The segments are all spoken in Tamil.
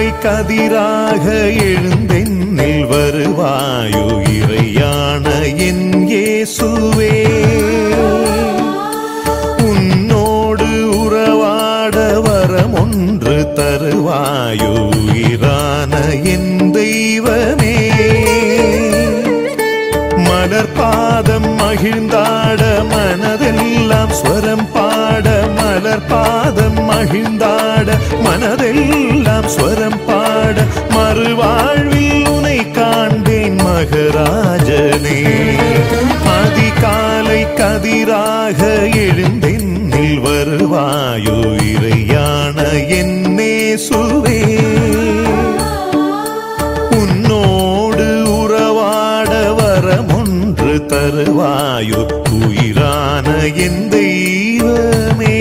அதிகாலை கதிராக எழுந்தென்னில் வருவாயோ இறையான என் இயேசுவே உன்னோடு உறவாட வரம் ஒன்று தருவாயோ உயிரான என் தெய்வமே மலர் பாதம் மகிழ்ந்தாட மனதெல்லாம் ஸ்வரம் பாட மலர் பாதம் மகிழ்ந்தாட மனதெல்லாம் ஸ்வரம் பாட மறுவாழ்வில் உனை காண்பேன் மகராஜனே அதிகாலை கதிராக எழுந்தென்னில் வருவாயோ இறையான என்னே சுவே உன்னோடு உறவாட வரம் ஒன்று தருவாயோ உயிரான என் தெய்வமே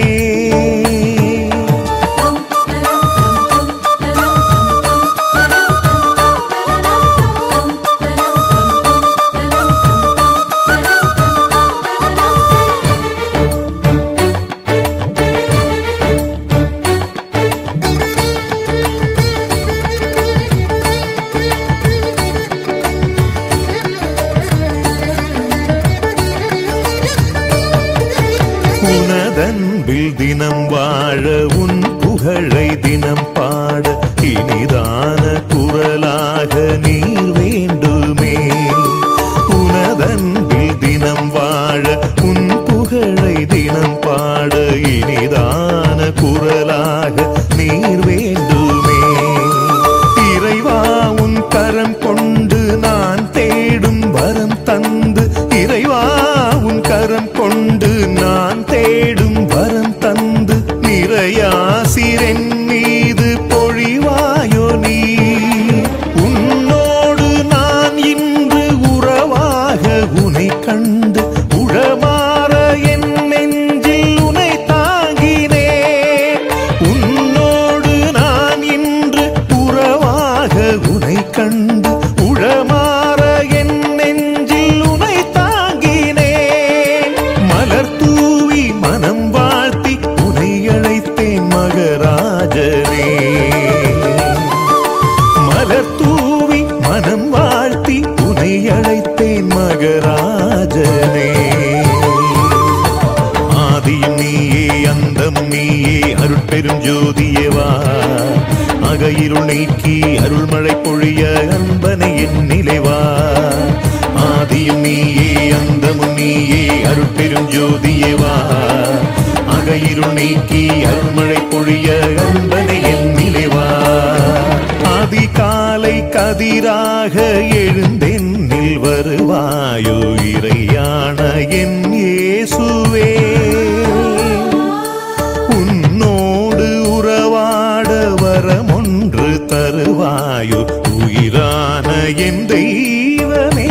உனதன்பில் தினம் வாழ உன் புகழை தினம் பாட இனிதான குரலாக நீர் வேண்டுமே உனதன்பில் தினம் வாழ உன் புகழை தினம் பாட இனிதான குரலாக நீர் வேண்டுமே இறைவா உன் கரம் கொண்டு நான் தேடும் வரம் தந்து இறைவா உன் கரம் கொண்டு நான் தேடும் வரம் தந்து நிறையாசிரென் மீது பொழிவாயோ நீ உன்னோடு நான் இன்று உறவாக உனை கண்டு உளமாற என் நெஞ்சில் உனை தாங்கினேன் உன்னோடு நான் இன்று உறவாக உனை கண்டு உளமாற என் நெஞ்சில் உனை தாங்கினேன் மலர் தூவி மனம் வாழ்த்தி உனை அழைத்தேன் மகராஜனே மலர் தூவி மனம் வாழ்த்தி உனை அழைத்தேன் மகராஜனே ஆதியும் நீயே அந்தமும் நீயே அருட்பெரும் ஜோதியவா அகையிருள் நீக்கி அருள்மழை பொழிய அன்பனை என் நிலைவா ஆதியும் நீயே அந்தமும் நீயே அருட்பெரும் ஜோதியவா அகையிருள் நீக்கி அருள்மழை பொழிய அன்பனை என் நிலைவா அதிகாலை கதிராக எழுந்தென்னில் வருவாயோ இறையான என் இயேசுவே உன்னோடு உறவாட வரம் ஒன்று தருவாயோ உயிரான என் தெய்வமே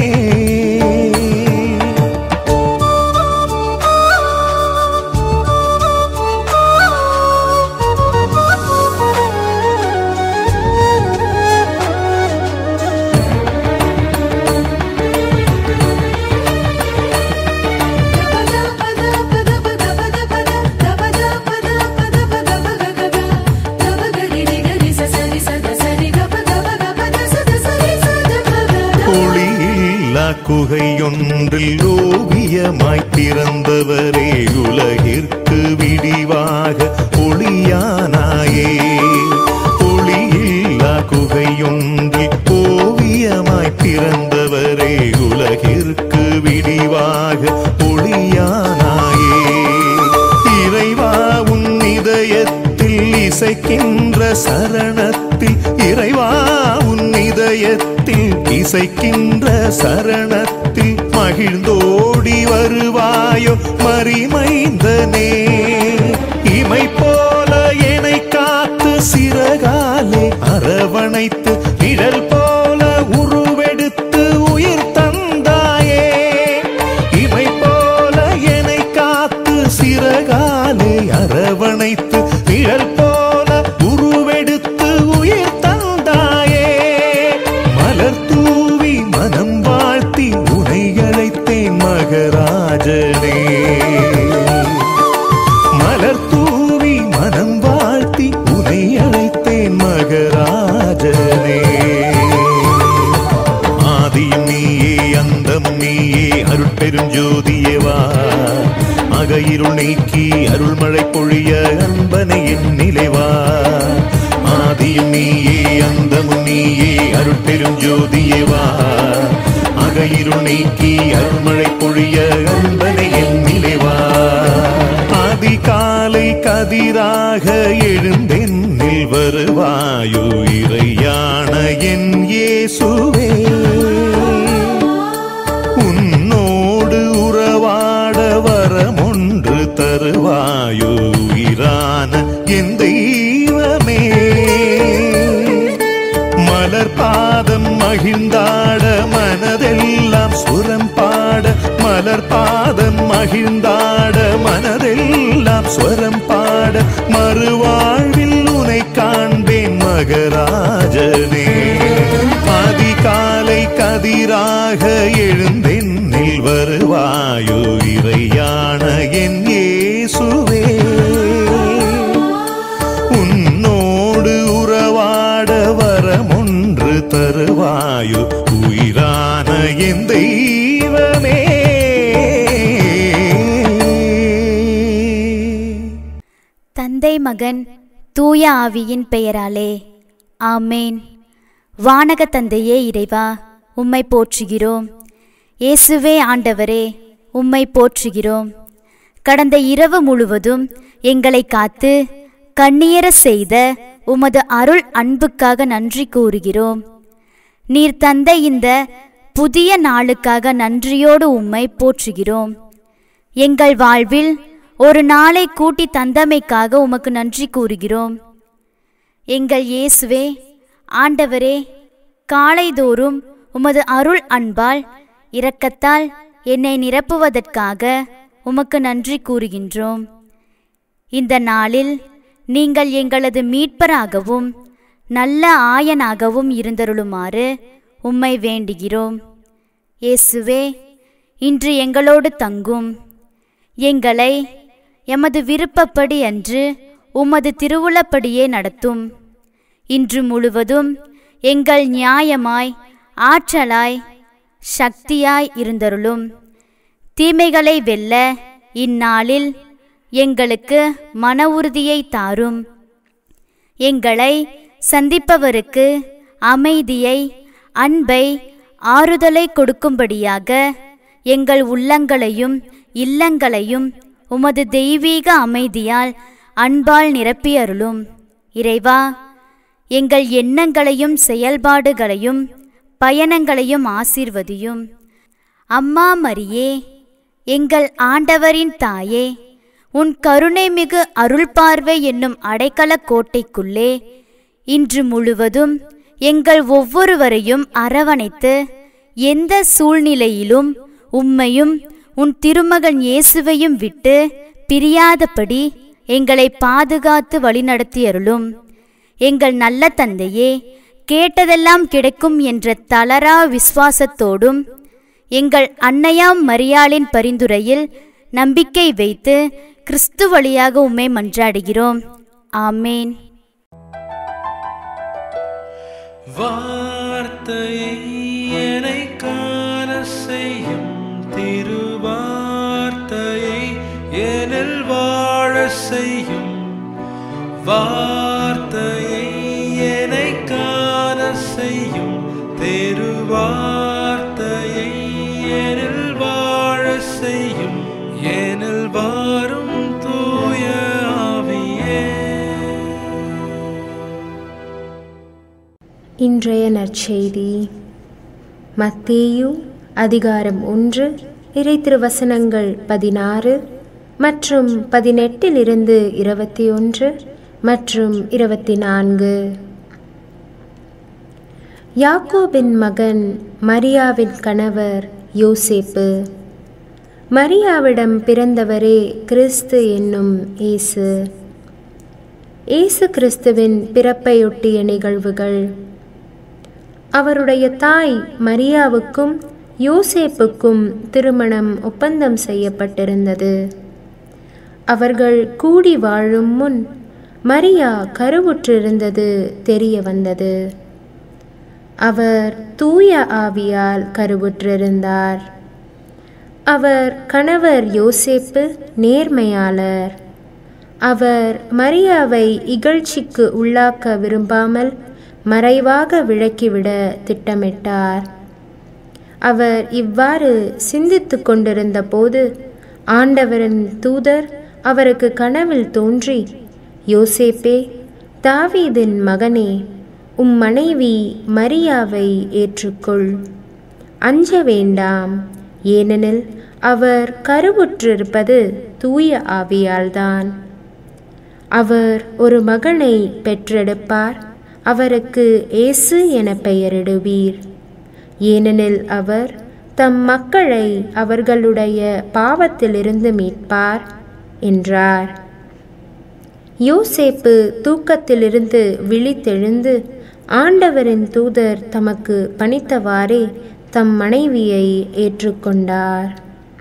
ஒளியில்லா குகையொன்றில் ஓவியமாய் பிறந்தவரே உலகிற்கு விடிவாக ஒளியானாயே ஒளியில்லா குகையொன்றில் ஓவியமாய் பிறந்தவரே உலகிற்கு விடிவாக ஒளியானாயே இறைவா உன் இதயத்தில் இசைக்கின்ற சரணத்தில் இறைவா உன் இதயத்தில் இசைக்கின்ற சரணத்தில் மகிழ்ந்தோடி வருவாயோ மறிமைந்தனே இமை போல என்னை காத்து சிறகாலே அரவணைத்து நிழல் போல உருவெடுத்து உயிர் தந்தாயே இமை போல என்னை காத்து சிறகாலே அரவணைத்து நிழல் போல உருவெடுத்து உயிர் தந்தாயே மலர் தூவி மனம் வாழ்த்தி உனை அழைத்தேன் மகராஜனே மலர் தூவி மனம் வாழ்த்தி உனை அழைத்தேன் மகராஜனே இருள் நீக்கி அருள்மழை பொழிய அன்பனை என் நிலைவா ஆதியும் நீயே அந்தமும் நீயே அருள் பெரும் ஜோதியே வா அகையிருள் நீக்கி அருள்மழை பொழிய அன்பனை என் நிலைவா அதிகாலை கதிராக எழுந்தென்னில் வருவாயோ இறையான என் இயேசுவே உன்னோடு உறவாட வரமொன்று தருவாயோ உயிரான என் தெய்வமே மலர் பாதம் மகிழ்ந்தாட மனதெல்லாம் சுரம் பாட மலர் பாதம் மகிழ்ந்தாட மனதெல்லாம் ஸ்வரம் பாட மறுவாழ்வில் உனை காண்பேன் மகராஜனே அதிகாலை கதிராக எழுந்தென்னில் வருவாயோ இறையான என் இயேசுவே உன்னோடு உறவாட வரமொன்று தருவாயோ உயிரான என் தெய்வமே தந்தை மகன் தூய ஆவியின் பெயராலே ஆமேன் வானக தந்தையே இறைவா உம்மை போற்றுகிறோம் இயேசுவே ஆண்டவரே உம்மை போற்றுகிறோம் கடந்த இரவு முழுவதும் எங்களை காத்து கண்ணீர செய்த உமது அருள் அன்புக்காக நன்றி கூறுகிறோம் நீர் தந்த இந்த புதிய நாளுக்காக நன்றியோடு உம்மை போற்றுகிறோம் எங்கள் வாழ்வில் ஒரு நாளை கூட்டி தந்தமைக்காக உமக்கு நன்றி கூறுகிறோம் எங்கள் இயேசுவே ஆண்டவரே காலைதோறும் உமது அருள் அன்பால் இரக்கத்தால் என்னை நிரப்புவதற்காக உமக்கு நன்றி கூறுகின்றோம் இந்த நாளில் நீங்கள் எங்களது மீட்பராகவும் நல்ல ஆயனாகவும் இருந்தருளுமாறு உம்மை வேண்டுகிறோம் இயேசுவே இன்று எங்களோடு தங்கும் எங்களை எமது விருப்பப்படி அன்று உமது திருவுளப்படியே நடத்தும் இன்று முழுவதும் எங்கள் நியாயமாய் ஆற்றலாய் சக்தியாய் இருந்தருளும் தீமைகளை வெல்ல இந்நாளில் எங்களுக்கு மன உறுதியை தாரும் எங்களை சந்திப்பவருக்கு அமைதியை அன்பை ஆறுதலை கொடுக்கும்படியாக எங்கள் உள்ளங்களையும் இல்லங்களையும் உமது தெய்வீக அமைதியால் அன்பால் நிரப்பியருளும் இறைவா எங்கள் எண்ணங்களையும் செயல்பாடுகளையும் பயணங்களையும் ஆசீர்வதியும் அம்மா மரியே எங்கள் ஆண்டவரின் தாயே உன் கருணை மிகு அருள் பார்வை என்னும் அடைக்கல கோட்டைக்குள்ளே இன்று முழுவதும் எங்கள் ஒவ்வொருவரையும் அரவணைத்து எந்த சூழ்நிலையிலும் உம்மையும் உன் திருமகன் இயேசுவையும் விட்டு பிரியாதபடி எங்களை பாதுகாத்து வழிநடத்தியருளும் எங்கள் நல்ல தந்தையே கேட்டதெல்லாம் கிடைக்கும் என்ற தளரா விசுவாசத்தோடும் எங்கள் அன்னையாம் மரியாளின் பரிந்துரையில் நம்பிக்கை வைத்து கிறிஸ்து வழியாக உம்மை மன்றாடுகிறோம் ஆமேன் வார்த்தையை என்னை காண செய்யும் திருவார்த்தையை எனில் வாழ செய்யும் வார்த்தையை என்னை காண செய்யும் திருவார்த்தையை எனில் வாழ செய்யும் எனில் வாரும் தூய ஆவியே இன்றைய நற்செய்தி மத்தேயு அதிகாரம் ஒன்று இறை திருவசனங்கள் பதினாறு மற்றும் பதினெட்டிலிருந்து இருபத்தி ஒன்று மற்றும் இருபத்தி நான்கு யாக்கோபின் மகன் மரியாவின் கணவர் யோசேப்பு மரியாவிடம் பிறந்தவரே கிறிஸ்து என்னும் இயேசு இயேசு கிறிஸ்துவின் பிறப்பையொட்டிய நிகழ்வுகள் அவருடைய தாய் மரியாவுக்கும் யோசேப்புக்கும் திருமணம் ஒப்பந்தம் செய்யப்பட்டிருந்தது அவர்கள் கூடி வாழும் முன் மரியா கருவுற்றிருந்தது தெரிய வந்தது அவர் தூய ஆவியால் கருவுற்றிருந்தார் அவர் கணவர் யோசேப்பு நேர்மையாளர் அவர் மரியாவை இகழ்ச்சிக்கு உள்ளாக்க விரும்பாமல் மறைவாக விளக்கிவிட திட்டமிட்டார் அவர் இவ்வாறு சிந்தித்து கொண்டிருந்த போது ஆண்டவரின் தூதர் அவருக்கு கனவில் தோன்றி யோசேப்பே தாவீதின் மகனே உம் மனைவி மரியாவை ஏற்றுக்கொள் அஞ்ச வேண்டாம் ஏனெனில் அவர் கருவுற்றிருப்பது தூய ஆவியால்தான் அவர் ஒரு மகனை பெற்றெடுப்பார் அவருக்கு இயேசு என பெயரிடுவீர் ஏனெனில் அவர் தம் மக்களை அவர்களுடைய பாவத்திலிருந்து மீட்பார் என்றார் யோசேப்பு தூக்கத்திலிருந்து விழித்தெழுந்து ஆண்டவரின் தூதர் தமக்கு பணித்தவாறே தம் மனைவியை ஏற்றுக்கொண்டார்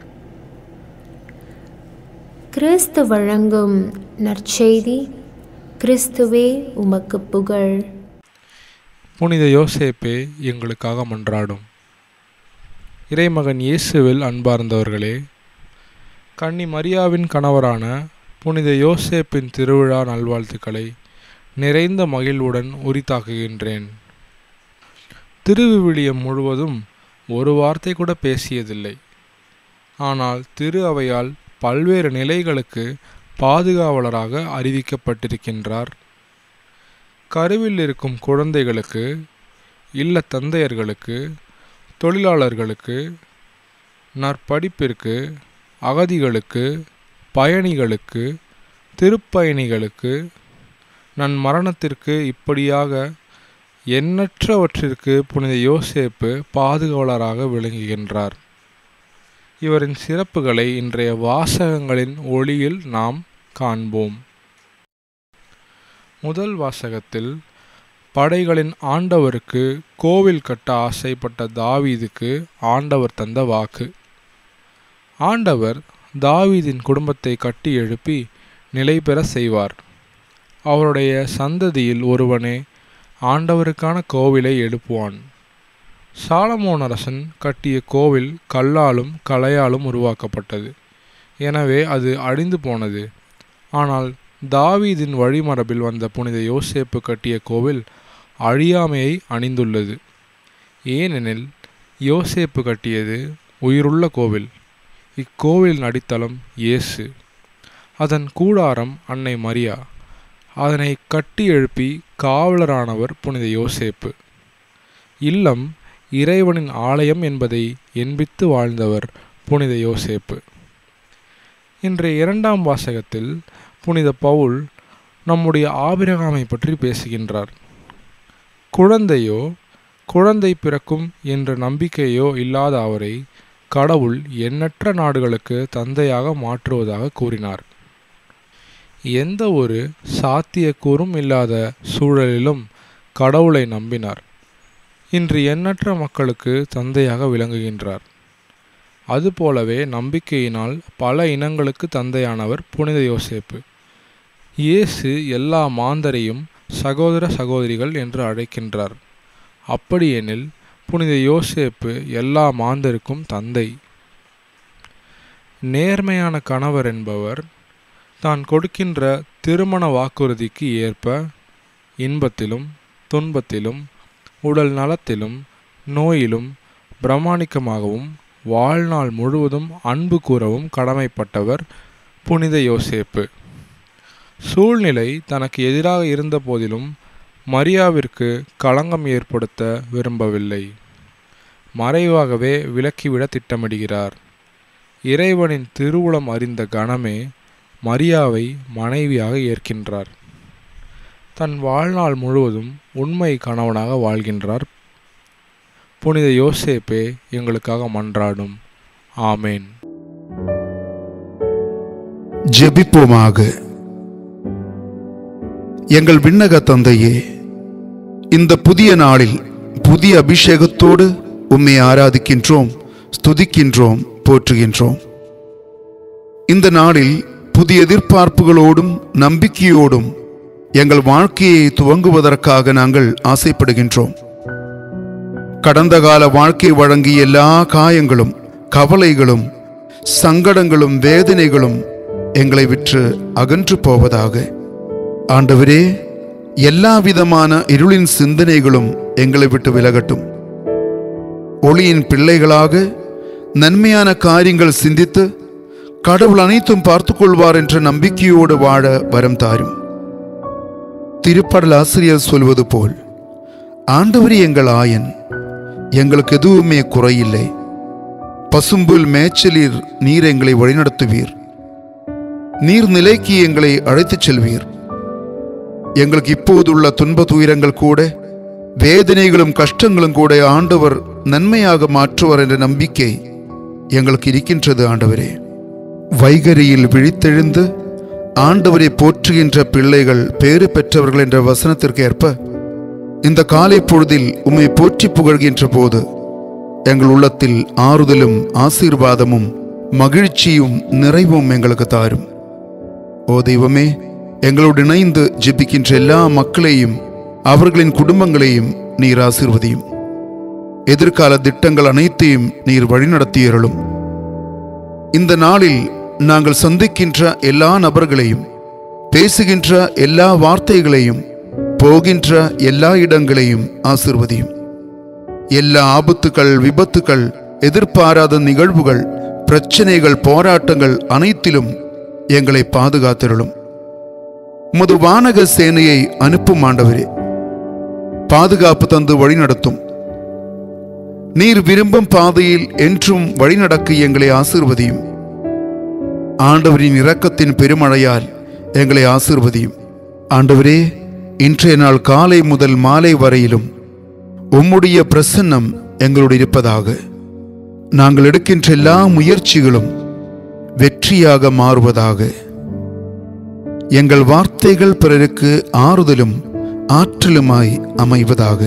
கிறிஸ்து வழங்கும் நற்செய்தி கிறிஸ்துவே உமக்கு புகழ் புனித யோசேப்பே எங்களுக்காக மன்றாடும் இறைமகன் இயேசுவில் அன்பார்ந்தவர்களே கன்னி மரியாவின் கணவரான புனித யோசேப்பின் திருவிழா நல்வாழ்த்துக்களை நிறைந்த மகிழ்வுடன் உரித்தாக்குகின்றேன் திருவிவிலியம் முழுவதும் ஒரு வார்த்தை கூட பேசியதில்லை ஆனால் திரு அவையால் பல்வேறு நிலைகளுக்கு பாதுகாவலராக அறிவிக்கப்பட்டிருக்கின்றார் கருவில் இருக்கும் குழந்தைகளுக்கு இல்ல தந்தையர்களுக்கு தொழிலாளர்களுக்கு நற்படிப்பிற்கு அகதிகளுக்கு பயணிகளுக்கு திருப்பயணிகளுக்கு நன் மரணத்திற்கு இப்படியாக எண்ணற்றவற்றிற்கு புனித யோசேப்பு பாதுகாவலராக விளங்குகின்றார் இவரின் சிறப்புகளை இன்றைய வாசகங்களின் ஒளியில் நாம் காண்போம் முதல் வாசகத்தில் படைகளின் ஆண்டவருக்கு கோவில் கட்ட ஆசைப்பட்ட தாவீதுக்கு ஆண்டவர் தந்த வாக்கு ஆண்டவர் தாவீதின் குடும்பத்தை கட்டி எழுப்பி நிலை பெற செய்வார் அவருடைய சந்ததியில் ஒருவனே ஆண்டவருக்கான கோவிலை எழுப்புவான் சாலமோன் அரசன் கட்டிய கோவில் கல்லாலும் கலையாலும் உருவாக்கப்பட்டது எனவே அது அழிந்து போனது ஆனால் தாவீதின் வழிமரபில் வந்த புனித யோசேப்பு கட்டிய கோவில் அழியாமையை அணிந்துள்ளது ஏனெனில் யோசேப்பு கட்டியது உயிருள்ள கோவில் இக்கோவிலின் அடித்தளம் இயேசு அதன் கூடாரம் அன்னை மரியா அதனை கட்டி எழுப்பி காவலரானவர் புனித யோசேப்பு இல்லம் இறைவனின் ஆலயம் என்பதை எண்பித்து வாழ்ந்தவர் புனித யோசேப்பு இன்றைய இரண்டாம் வாசகத்தில் புனித பவுல் நம்முடைய ஆபிரகாமை பற்றி பேசுகின்றார் குழந்தையோ குழந்தை பிறக்கும் என்ற நம்பிக்கையோ இல்லாத அவரை கடவுள் எண்ணற்ற நாடுகளுக்கு தந்தையாக மாற்றுவதாக கூறினார் எந்த ஒரு சாத்தியக்கூறும் இல்லாத சூழலிலும் கடவுளை நம்பினார் இன்று எண்ணற்ற மக்களுக்கு தந்தையாக விளங்குகின்றார் அதுபோலவே நம்பிக்கையினால் பல இனங்களுக்கு தந்தையானவர் புனித யோசேப்பு இயேசு எல்லா மாந்தரையும் சகோதர சகோதரிகள் என்று அழைக்கின்றார் அப்படியெனில் புனித யோசேப்பு எல்லா மாந்தருக்கும் தந்தை நேர்மையான கணவர் என்பவர் தான் கொடுக்கின்ற திருமண வாக்குறுதிக்கு ஏற்ப இன்பத்திலும் துன்பத்திலும் உடல் நலத்திலும் நோயிலும் பிரமாணிக்கமாகவும் வாழ்நாள் முழுவதும் அன்பு கூறவும் கடமைப்பட்டவர் புனித யோசேப்பு சூழ்நிலை தனக்கு எதிராக இருந்த போதிலும் மரியாவிற்கு களங்கம் ஏற்படுத்த விரும்பவில்லை மறைவாகவே விலக்கிவிட திட்டமிடுகிறார் இறைவனின் திருவுளம் அறிந்த கணமே மரியாவை மனைவியாக ஏற்கின்றார் தன் வாழ்நாள் முழுவதும் உண்மை கணவனாக வாழ்கின்றார் புனித யோசேப்பே எங்களுக்காக மன்றாடும் ஆமேன் ஜெபிப்போமாக எங்கள் விண்ணக தந்தையே இந்த புதிய நாளில் புதிய அபிஷேகத்தோடு உம்மை ஆராதிக்கின்றோம் ஸ்துதிக்கின்றோம் போற்றுகின்றோம் இந்த நாளில் புதிய எதிர்பார்ப்புகளோடும் நம்பிக்கையோடும் எங்கள் வாழ்க்கையை துவங்குவதற்காக நாங்கள் ஆசைப்படுகின்றோம் கடந்த கால வாழ்க்கை வழங்கிய எல்லா காயங்களும் கவலைகளும் சங்கடங்களும் வேதனைகளும் எங்களை விற்று அகன்று போவதாக ஆண்டவரே எல்லா விதமான இருளின் சிந்தனைகளும் எங்களை விட்டு விலகட்டும் ஒளியின் பிள்ளைகளாக நன்மையான காரியங்கள் சிந்தித்து கடவுள் அனைத்தும் பார்த்துக் கொள்வார் என்ற நம்பிக்கையோடு வாழ வரம் தாரும் திருப்படல் ஆசிரியர் சொல்வது போல் ஆண்டவரே எங்கள் ஆயன் எங்களுக்கு எதுவுமே குறையில்லை பசும்புல் மேய்ச்சலில் நீர் எங்களை வழிநடத்துவீர் நீர் நிலைக்கு எங்களை அழைத்துச் செல்வீர் எங்களுக்கு இப்போதுள்ள துன்ப துயரங்கள் கூட வேதனைகளும் கஷ்டங்களும் கூட ஆண்டவர் நன்மையாக மாற்றுவார் என்ற நம்பிக்கை எங்களுக்கு இருக்கின்றது ஆண்டவரே வைகரியில் விழித்தெழுந்து ஆண்டவரை போற்றுகின்ற பிள்ளைகள் பேறு பெற்றவர்கள் என்ற வசனத்திற்கு ஏற்ப இந்த காலை பொழுதில் உம்மை போற்றி புகழ்கின்ற போது எங்கள் உள்ளத்தில் ஆறுதலும் ஆசீர்வாதமும் மகிழ்ச்சியும் நிறைவும் எங்களுக்கு தாரும் ஓ தெய்வமே எங்களோடு இணைந்து ஜெபிக்கின்ற எல்லா மக்களையும் அவர்களின் குடும்பங்களையும் நீர் ஆசீர்வதியும் எதிர்கால திட்டங்கள் அனைத்தையும் நீர் வழிநடத்தியருளும் இந்த நாளில் நாங்கள் சந்திக்கின்ற எல்லா நபர்களையும் பேசுகின்ற எல்லா வார்த்தைகளையும் போகின்ற எல்லா இடங்களையும் ஆசிர்வதியும் எல்லா ஆபத்துக்கள் விபத்துக்கள் எதிர்பாராத நிகழ்வுகள் பிரச்சனைகள் போராட்டங்கள் அனைத்திலும் எங்களை பாதுகாத்திருளும் உமது வானக சேனையை அனுப்பும் ஆண்டவரே பாதுகாப்பு தந்து வழிநடத்தும் நீர் விரும்பும் பாதையில் என்றும் வழிநடக்க எங்களை ஆசிர்வதியும் ஆண்டவரின் இரக்கத்தின் பெருமழையால் எங்களை ஆசிர்வதியும் ஆண்டவரே இன்றைய நாள் காலை முதல் மாலை வரையிலும் உம்முடைய பிரசன்னம் எங்களோடு இருப்பதாக நாங்கள் எடுக்கின்ற எல்லா முயற்சிகளும் வெற்றியாக மாறுவதாக எங்கள் வார்த்தைகள் பிறருக்கு ஆறுதலும் ஆற்றலுமாய் அமைவதாக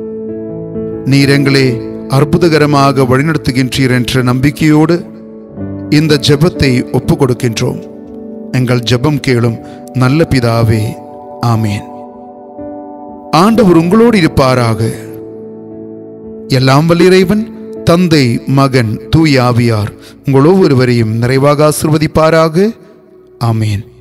நீர் எங்களை அற்புதகரமாக வழிநடத்துகின்றீர் என்ற நம்பிக்கையோடு இந்த ஜெபத்தை ஒப்புக் கொடுக்கின்றோம் எங்கள் ஜெபம் கேளும் நல்ல பிதாவே ஆமேன் ஆண்டவர் உங்களோடு இருப்பாராக எல்லாம் வல்ல இறைவன் தந்தை மகன் தூய் ஆவியார் உங்கள் ஒவ்வொருவரையும் நிறைவாக ஆசிர்வதிப்பாராக ஆமேன்